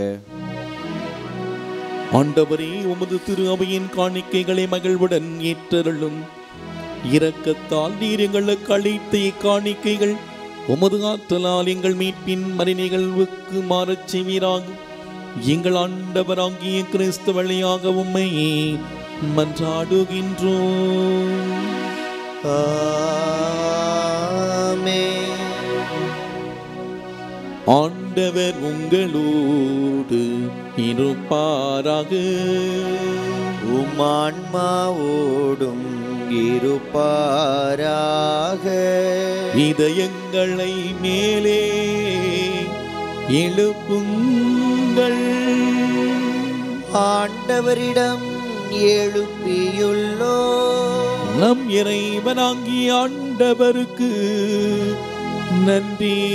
[SPEAKER 2] ஆண்டவரே உமது திரு அவையின் காணிக்கைகளை மகிழ்வுடன் ஏற்றருளும் இரக்கத்தால் நீர் எங்களுக்கு அளித்த இக்காணிக்கைகள் உமது ஆற்றலால் எங்கள் மீட்பின் மறை நிகழ்வுக்கு மாறச் செய்வீராக எங்கள் ஆண்டவராகிய கிறிஸ்து வழியாக உம்மை மன்றாடுகின்றோம்
[SPEAKER 1] ஆமென்.
[SPEAKER 2] ஆண்டவர் உங்களோடு இருப்பாராக
[SPEAKER 1] உம் ஆன்மாவோடும் இருப்பாராக
[SPEAKER 2] இதயங்களை மேலே எழுப்புங்கள்
[SPEAKER 1] ஆண்டவரிடம் எழுப்பியுள்ளோ
[SPEAKER 2] நம் இறைவனாகிய ஆண்டவருக்கு நன்றி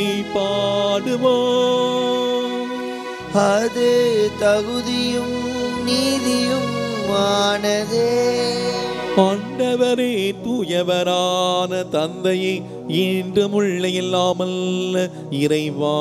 [SPEAKER 2] பாடுவோம்
[SPEAKER 1] அது தகுதியும் நீதியும் ஆனதே
[SPEAKER 2] ஆண்டவரே தூயவரான தந்தையே என்றும் உள்ள இல்லாமல் இறைவா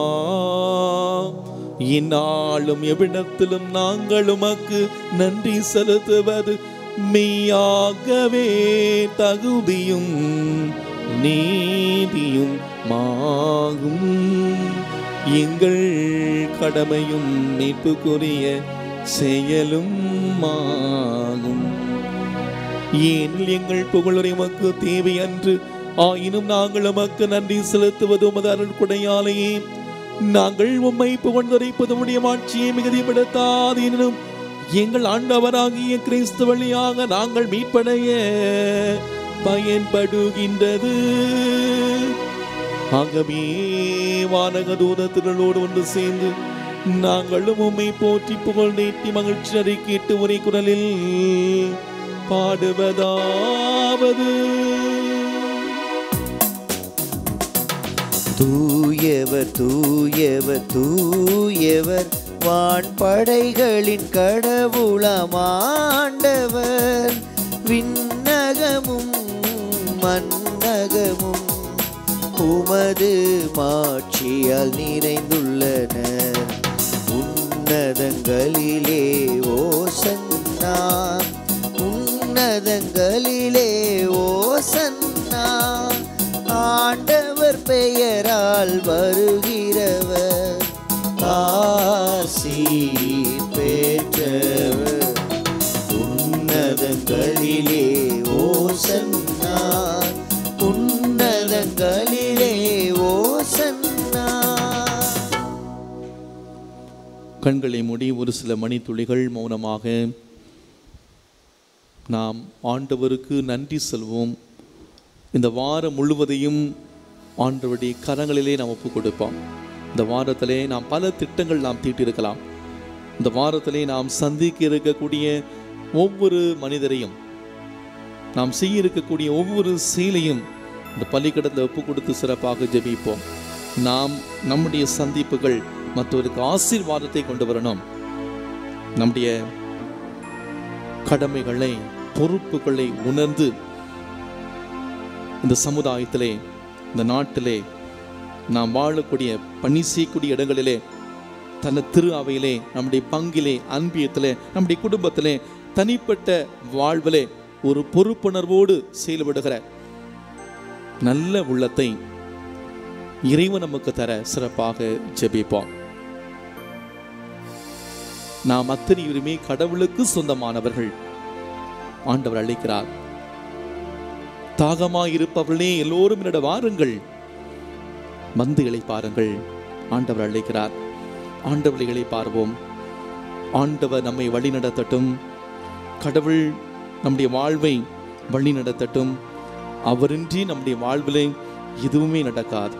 [SPEAKER 2] இந்நாளும் எவ்விடத்திலும் நாங்கள் உமக்கு நன்றி செலுத்துவது மெய்யாகவே தகுதியும் நீதியும் மாகும் எங்கள் கடமையும் மீட்புக்குரிய செயலும் ஆகும் ஏனில் எங்கள் புகழுரை உமக்கு தேவை அன்று ஆயினும் நாங்கள் உமக்கு நன்றி செலுத்துவது உமது அருள் கொடையாலேயே நாங்கள் உம்மை புகழ்ந்துரைப்பது உடைய மாட்சியை மிகுதிப்படுத்தாதீனும் எங்கள் ஆண்டவராகிய கிறிஸ்து வழியாக நாங்கள் மீட்படைய பயன்படுகின்றது ஆகவே வானக தூதத்தினரோடு ஒன்று சேர்ந்து நாங்களும் உம்மை போற்றி புகழ் நீட்டி மகிழ்ச்சி அறிக்கையிட்டு ஒரே குரலில் பாடுவதாவது
[SPEAKER 1] தூயவர் தூயவர் தூயவர் வான்படைகளின் கடவுளமாண்டவர் விண்ணகமும் மன்னகமும் உமது மாட்சியால் நிறைந்துள்ளன உன்னதங்களிலே ஓசன்னா உன்னதங்களிலே ஓசன்னா ஆண்டவர் பெயரால் வருகிறவர் ஆசி பெற்றவர் உன்னதங்களிலே ஓசன்னா உன்னதங்களிலே ஓசன்னா
[SPEAKER 2] கண்களை மூடி ஒரு சில மணித்துளிகள் மௌனமாக நாம் ஆண்டவருக்கு நன்றி செல்வோம் இந்த வாரம் முழுவதையும் ஆண்டவருடைய கரங்களிலே நாம் ஒப்பு கொடுப்போம் இந்த வாரத்திலே நாம் பல திட்டங்கள் நாம் தீட்டியிருக்கலாம் இந்த வாரத்திலே நாம் சந்திக்க இருக்கக்கூடிய ஒவ்வொரு மனிதரையும் நாம் செய்ய இருக்கக்கூடிய ஒவ்வொரு செயலையும் இந்த பள்ளிக்கடத்தில் ஒப்பு கொடுத்து சிறப்பாக ஜெபிப்போம் நாம் நம்முடைய சந்திப்புகள் மற்றவருக்கு ஆசீர்வாதத்தை கொண்டு வரணும் நம்முடைய கடமைகளை பொறுப்புகளை உணர்ந்து இந்த சமுதாயத்திலே இந்த நாட்டிலே நாம் வாழக்கூடிய பணி செய்யக்கூடிய இடங்களிலே தன்னை திரு அவையிலே நம்முடைய பங்கிலே அன்பியத்திலே நம்முடைய குடும்பத்திலே தனிப்பட்ட வாழ்விலே ஒரு பொறுப்புணர்வோடு செயல்படுகிற நல்ல உள்ளத்தை இறைவன் நமக்கு தர சிறப்பாக ஜெபிப்போம் நாம் அத்தனையுமே கடவுளுக்கு சொந்தமானவர்கள் ஆண்டவர் அழைக்கிறார் தாகமாய் இருப்பவர்களே எல்லோரும் என்னிட வாருங்கள் வந்து பாருங்கள் ஆண்டவர் அழைக்கிறார் ஆண்டவர்களை பார்வோம் ஆண்டவர் நம்மை வழி நடத்தட்டும் கடவுள் நம்முடைய வாழ்வை வழி நடத்தட்டும் அவரின்றி நம்முடைய வாழ்விலே எதுவுமே நடக்காது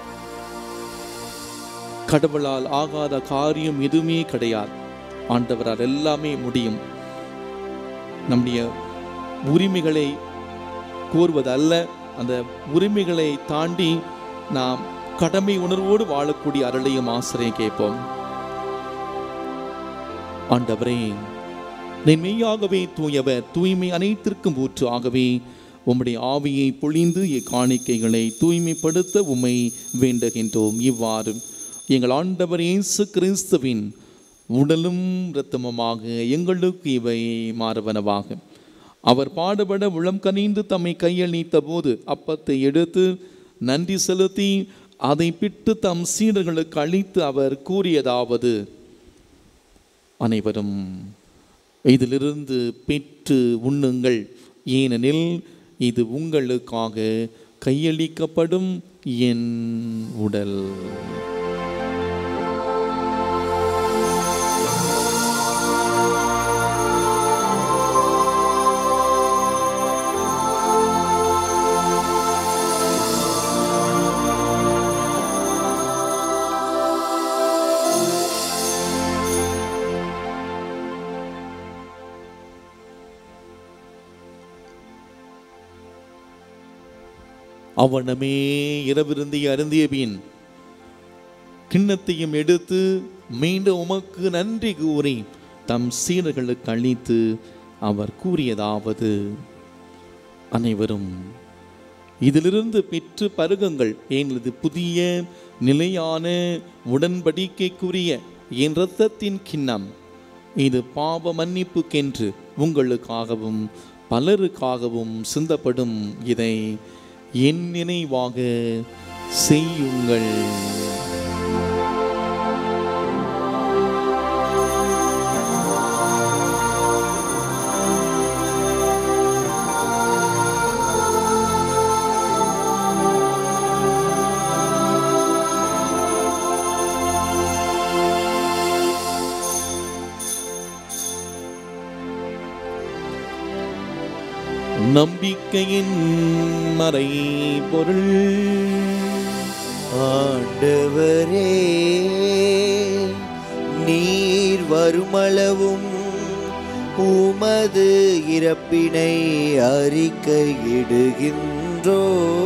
[SPEAKER 2] கடவுளால் ஆகாத காரியம் எதுவுமே கிடையாது ஆண்டவரால் எல்லாமே முடியும் நம்முடைய உரிமைகளை கோருவது அல்ல அந்த உரிமைகளை தாண்டி நாம் கடமை உணர்வோடு வாழக்கூடிய அருளையும் ஆசிரியம் கேட்போம் ஆண்டவரே நீ மெய்யாகவே தூயவர் தூய்மை அனைத்திற்கும் ஊற்று ஆகவே உம்முடைய ஆவியை பொழிந்து இக்காணிக்கைகளை தூய்மைப்படுத்த உம்மை வேண்டுகின்றோம் இவ்வாறு எங்கள் ஆண்டவர் இயேசு கிறிஸ்துவின் உடலும் இரத்தமுமாக எங்களுக்கு இவை மாறுவனவாக அவர் பாடுபட உளம் கனிந்து தம்மை கையில் நீத்த போது அப்பத்தை எடுத்து நன்றி செலுத்தி அதை பிட்டு தம் சீடர்களுக்கு அளித்து அவர் கூறியதாவது அனைவரும் இதிலிருந்து பெற்று உண்ணுங்கள் ஏனெனில் இது உங்களுக்காக கையளிக்கப்படும் என் உடல் அவனமே இரவிருந்தி அருந்திய பின் கிண்ணத்தையும் எடுத்து மீண்டும் உமக்கு நன்றி கூறி தம் சீடர்களுக்கு அளித்து அவர் கூறியதாவது அனைவரும் இதிலிருந்து பெற்று பருகுங்கள் ஏனது புதிய நிலையான உடன்படிக்கைக்குரிய என் இரத்தத்தின் கிண்ணம் இது பாவ மன்னிப்புக்கென்று உங்களுக்காகவும் பலருக்காகவும் சிந்தப்படும் இதை என் நினைவாக செய்யுங்கள் நம்பிக்கையின் மறை பொருள்
[SPEAKER 1] ஆண்டவரே நீர் வருமளவும் உமது இறப்பினை அறிக்கையிடுகின்றோ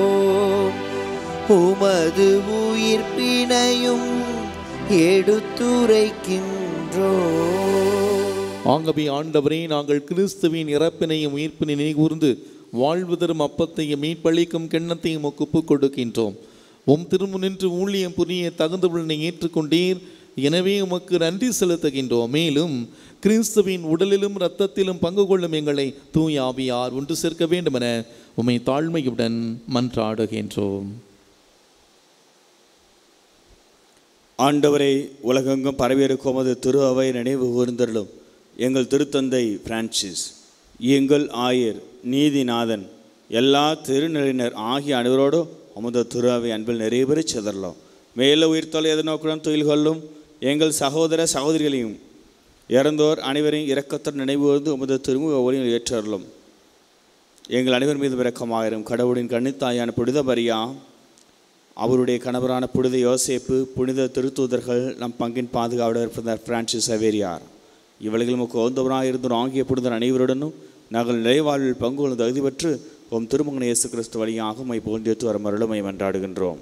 [SPEAKER 1] உமது உயிர்ப்பினையும் எடுத்துரைக்கின்றோ
[SPEAKER 2] ஆகவே ஆண்டவரே நாங்கள் கிறிஸ்துவின் இறப்பினையும் உயிர்ப்பினை நினைகூர்ந்து வாழ்வு தரும் அப்பத்தையும் மீட்பளிக்கும் கிண்ணத்தையும் உமக்கு ஒப்புக் கொடுக்கின்றோம் உம் திருமுனின்று ஊழியம் புரிய தகுந்தவளனை ஏற்றுக்கொண்டீர் எனவே உமக்கு நன்றி செலுத்துகின்றோம் மேலும் கிறிஸ்துவின் உடலிலும் இரத்தத்திலும் பங்கு கொள்ளும் எங்களை தூய ஆவியார் ஒன்று சேர்க்க வேண்டுமென உம்மை தாழ்மையுடன் மன்றாடுகின்றோம்
[SPEAKER 4] ஆண்டவரை உலகெங்கும் பரவியிருக்கும் உமது திரு அவை நினைவு கூர்ந்தருளும் எங்கள் திருத்தந்தை பிரான்சிஸ் எங்கள் ஆயர் நீதிநாதன் எல்லா திருநிலையினர் ஆகிய அனைவரோடும் உமது திரு அவை அன்பில் நிறைய பேர் செதறலாம் மேலே உயிர்த்தொலை எதிர்நோக்குடன் தொழில் கொள்ளும் எங்கள் சகோதர சகோதரிகளையும் இறந்தோர் அனைவரையும் இரக்கத்துடன் நினைவு கூர்ந்து உமது திருமுக ஒளியில் ஏற்றருளும் எங்கள் அனைவர் மீது இரக்கமாயிரும் கடவுளின் கண்ணித்தாயான புனித பரியா அவருடைய கணவரான புனித யோசேப்பு புனித திருத்தூதர்கள் நம் பங்கின் பாதுகாவலர் இருப்பதார் பிரான்சிஸ் சவேரியார் இவளைகள் நமக்கு ஓந்தவராக இருந்தோம் ஆகிய புனிதர் அனைவருடனும் நாங்கள் நிலைவாழ்வில் பங்கு கொள்ளும் தகுதி பெற்று உம் திருமகன் இயேசு கிறிஸ்து வழியாக உம்மை புகழ்ந்தேத்து வரும் அருளுமை மன்றாடுகின்றோம்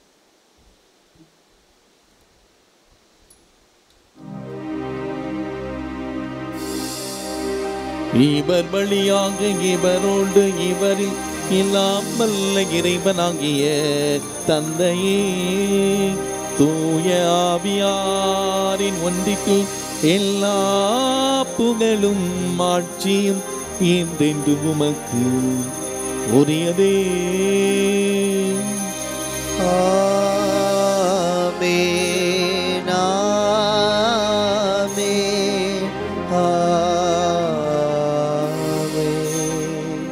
[SPEAKER 2] இவர் வழியாக இவரோடு இவரில் இல்லாமல் இறைவனாகிய தந்தையே தூய ஆவியாரின் ஒன்றிப்பில் எல்லா புகழும் ஆட்சியும் என்றென்று உமக்கு உரியதே
[SPEAKER 1] ஆமென், ஆமென், ஆமென்.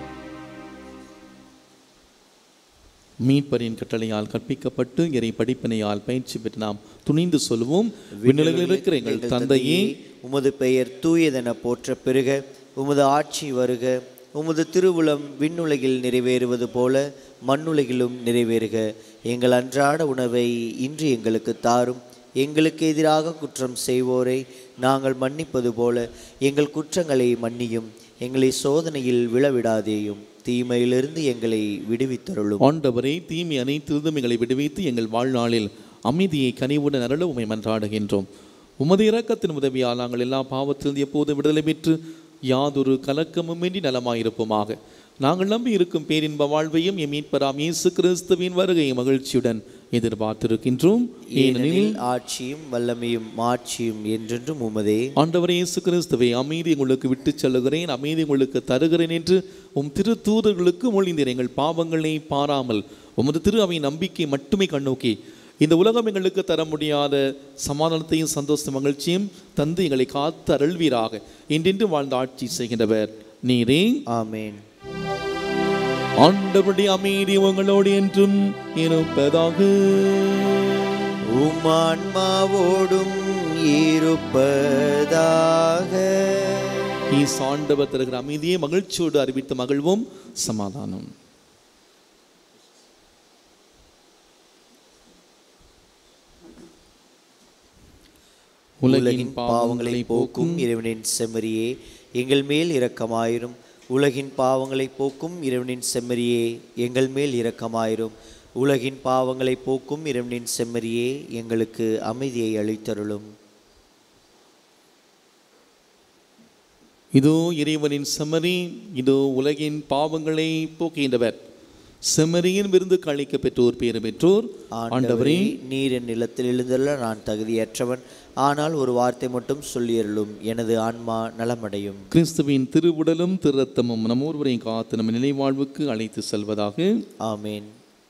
[SPEAKER 2] மீட்பரின் கட்டளையால் கற்பிக்கப்பட்டு இறை படிப்பினையால் பயிற்சி பெற்று நாம் துணிந்து சொல்லுவோம் விண்ணுலகில் இருக்கிற எங்கள் தந்தையே
[SPEAKER 1] உமது பெயர் தூயதென போற்ற பெருக உமது ஆட்சி வருக உமது திருவுளம் விண்ணுலகில் நிறைவேறுவது போல மண்ணுலகிலும் நிறைவேறுக எங்கள் அன்றாட உணவை இன்று எங்களுக்கு தாரும் எங்களுக்கு எதிராக குற்றம் செய்வோரை நாங்கள் மன்னிப்பது போல எங்கள் குற்றங்களை மன்னியும் எங்களை சோதனையில் விழவிடாதேயும் தீமையிலிருந்து எங்களை விடுவித்தருளும்
[SPEAKER 2] ஆண்டவரே தீமை அனைத்திலிருந்தும் எங்களை விடுவித்து எங்கள் வாழ்நாளில் அமைதியை கனிவுடன் அருள உமை மன்றாடுகின்றோம் உமது இரக்கத்தின் உதவியால் நாங்கள் எல்லா பாவத்திலிருந்து எப்போது விடுதலை பெற்று யாதொரு கலக்கமுமின்றி நலமாயிருப்போமாக நாங்கள் நம்பி இருக்கும் பேரின்ப வாழ்வையும் எம் மீட்பராம் இயேசு கிறிஸ்துவின் வருகையை மகிழ்ச்சியுடன் எதிர்பார்த்திருக்கின்றோம் ஏனெனில்
[SPEAKER 1] ஏனெனில் ஆட்சியும் வல்லமையும் மாட்சியும் என்றென்றும் உமதே
[SPEAKER 2] ஆண்டவரே இயேசு கிறிஸ்துவை அமைதி உங்களுக்கு விட்டுச் செல்லுகிறேன் அமைதி உங்களுக்கு தருகிறேன் என்று உம் திரு தூதர்களுக்கு மொழிந்தேன் எங்கள் பாவங்களை பாராமல் உமது திரு அவை நம்பிக்கை மட்டுமே கண்ணோக்கி இந்த உலகம் எங்களுக்கு தர முடியாத சமாதானத்தையும் சந்தோஷ மகிழ்ச்சியும் தந்து எங்களை காத்து அருள்வீராக என்றென்று வாழ்ந்த ஆட்சி செய்கின்றவர் நீரே
[SPEAKER 1] ஆமென்
[SPEAKER 2] ஆண்டவருடைய அமைதி உங்களோடு என்றும் இருப்பதாக
[SPEAKER 1] உம் ஆன்மாவோடும் இருப்பதாக
[SPEAKER 2] ஈஸ் ஆண்டவர் தருகிற அமைதியை மகிழ்ச்சியோடு அறிவித்து மகிழ்வோம் சமாதானம்
[SPEAKER 1] உலகின் பாவங்களை போக்கும் இறைவனின் செம்மறியே எங்கள் மேல் இரக்கமாயிரும் உலகின் பாவங்களை போக்கும் இறைவனின் செம்மறியே எங்கள் மேல் இரக்கமாயிரும் உலகின் பாவங்களை போக்கும் இறைவனின் செம்மறியே எங்களுக்கு அமைதியை அளித்தருளும்
[SPEAKER 2] இதோ இறைவனின் செம்மறி இதோ உலகின் பாவங்களை போக்கின்றவர் செம்மறியின் விருந்து கழிக்க பெற்றோர் பேறு பெற்றோர் ஆண்டவரே
[SPEAKER 1] நீர் என் நிலத்தில் எழுந்தருள நான் தகுதியற்றவன் ஆனால் ஒரு வார்த்தை மட்டும் சொல்லியருளும் எனது ஆன்மா நலமடையும்
[SPEAKER 2] கிறிஸ்துவின் திருவுடலும் திருரத்தமும் நம் ஒருவரையும் காத்து நம்ம நினைவாழ்வுக்கு அழைத்து செல்வதாக
[SPEAKER 1] ஆமேன்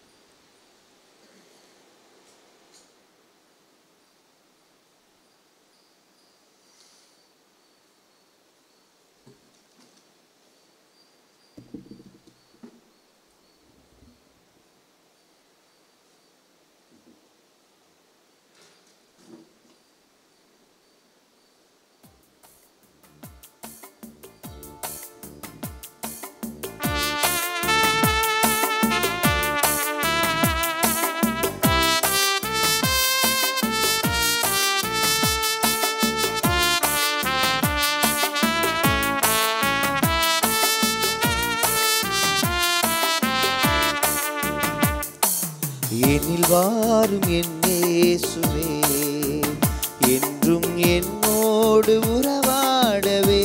[SPEAKER 1] எனில் வாரும் என் இயேசுவே என்றும் என்னோடு உறவாடவே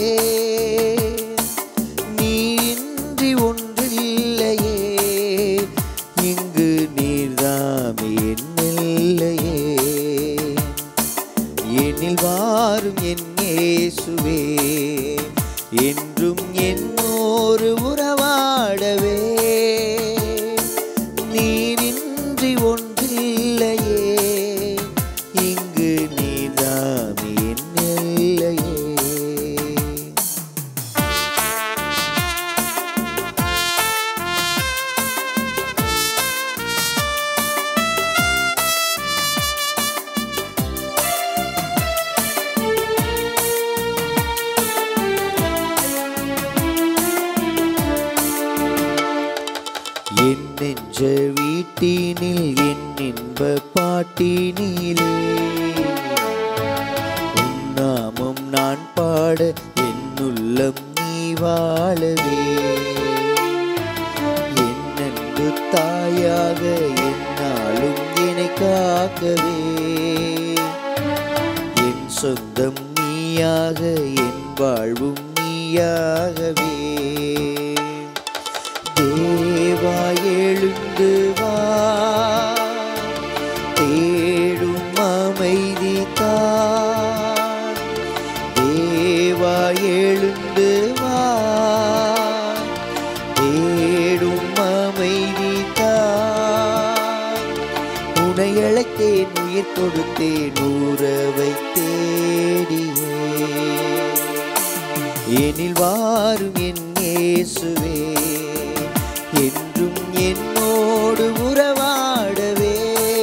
[SPEAKER 1] நீ இன்றி ஒன்றில்லையே இங்கு நீர்தாமே என்னில்லையே எனில் வாரும் என் இயேசுவே என்றும் என்னோரு உறவாடவே நீரின்றி ஒன்றில்லையே இங்கு நீதாமே என்னில்லையே என் நெஞ்ச வீட்டினில் என் இன்ப பாட்டினிலே உன் நாமம் நான் பாட என் உள்ளம் நீ வாழவே என் அன்பு தாயாக என்னாலும் என்னை காக்கவே என் சொந்தம் நீயாக என் வாழ்வும் நீயாகவே தேவா எழுந்து வா தேடும் அமைதி தா தேவா எழுந்து வா தேடும் அமைதி தா உனை அழைத்தேன் உயிர் கொடுத்தேன் ஊறவை தேடியே எனில் வாரும் என் இயேசுவே என்றும் என்னோடு உறவாடவே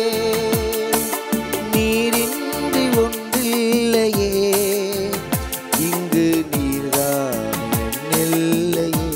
[SPEAKER 1] நீரின்றி ஒன்றில்லையே இங்கு நீர்தான் என்னில்லையே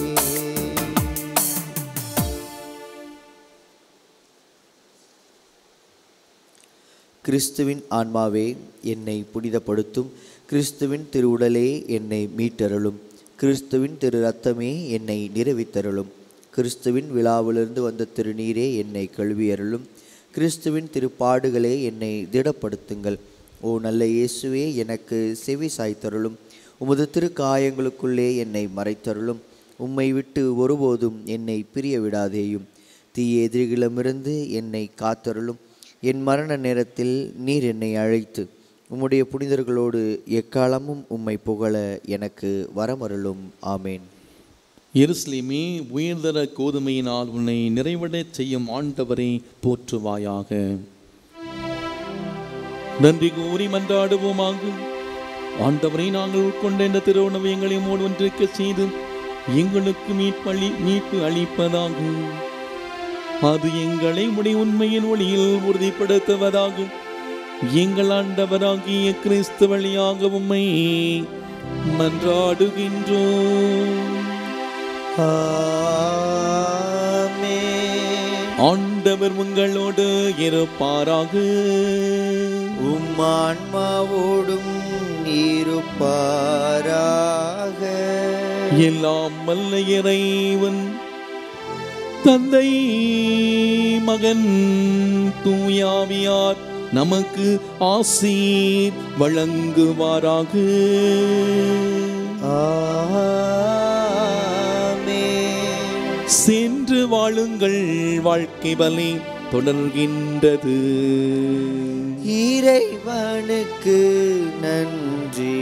[SPEAKER 1] கிறிஸ்துவின் ஆன்மாவே என்னை புனிதப்படுத்தும் கிறிஸ்துவின் திருவுடலே என்னை மீட்டருளும் கிறிஸ்துவின் திரு ரத்தமே என்னை நிறைவித்தருளும் கிறிஸ்துவின் விழாவிலிருந்து வந்த திருநீரே என்னை கழுவியருளும் கிறிஸ்துவின் திருப்பாடுகளே என்னை திடப்படுத்துங்கள் ஓ நல்ல இயேசுவே எனக்கு செவி சாய்த்தருளும் உமது திருக்காயங்களுக்குள்ளே என்னை மறைத்தருளும் உம்மை விட்டு ஒருபோதும் என்னை பிரிய விடாதேயும் தீய எதிரிகளிடமிருந்து என்னை காத்தருளும் என் மரண நேரத்தில் நீர் என்னை அழைத்து உம்முடைய புனிதர்களோடு எக்காலமும் உம்மை புகழ எனக்கு வரமருளும் ஆமேன்
[SPEAKER 2] எருசலேமே உயர்தர கோதுமையினால் உன்னை நிறைவடைச் செய்யும் ஆண்டவரை போற்றுவாயாக நன்றி கூறி மன்றாடுவோமாக ஆண்டவரை நாங்கள் உட்கொண்ட இந்த திருவுணவை எங்களை மோடு ஒன்றிருக்க செய்து எங்களுக்கு மீட்பளி மீட்பு அளிப்பதாகும் அது எங்களை உடைய உண்மையின் ஒளியில் உறுதிப்படுத்துவதாகும் எங்கள் ஆண்டவராகிய கிறிஸ்து வழியாக உம்மை மன்றாடுகின்றோம்
[SPEAKER 1] ஆமென்.
[SPEAKER 2] ஆண்டவர் உங்களோடு இருப்பாராக
[SPEAKER 1] உம் ஆன்மாவோடும் இருப்பாராக
[SPEAKER 2] எல்லாம் வல்ல இறைவன் தந்தை மகன் தூயாவியார் நமக்கு ஆசீர் வழங்குவாராக
[SPEAKER 1] ஆமென்.
[SPEAKER 2] சென்று வாழுங்கள் வாழ்க்கை பலி தொடர்கின்றது
[SPEAKER 1] இறைவனுக்கு நன்றி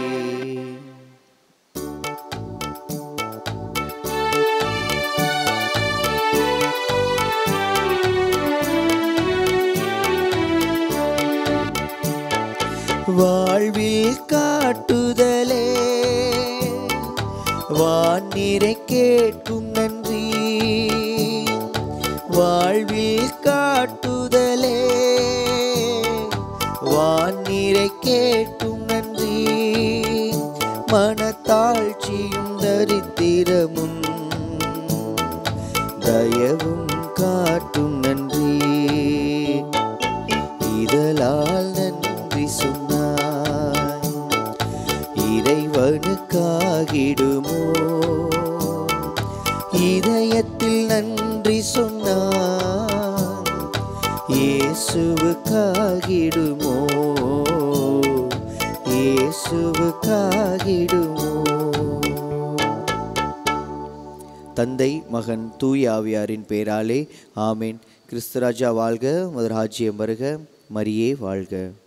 [SPEAKER 1] வாழ்வில் காட்டுதலே வான்நிறை கேட்கும் நன்றி வாழ்வில் காட்டுதலே வான்நிறை கேட்கும் நன்றி மனத்தாழ்ச்சியும் தரித்திரமும் தயவும் காட்டும் நன்றி இதழால் நன்றி சொன்னாய் இறைவனுக்காகிடுமோ இதயத்தில் நன்றி சொன்னாய் இயேசுவுக்காகிடுமோ இயேசுவுக்காகிடுமோ தந்தை மகன் தூய ஆவியாரின் பெயராலே ஆமேன் கிறிஸ்துராஜா வாழ்க மதுராஜ்யம் வருக மரியே வாழ்க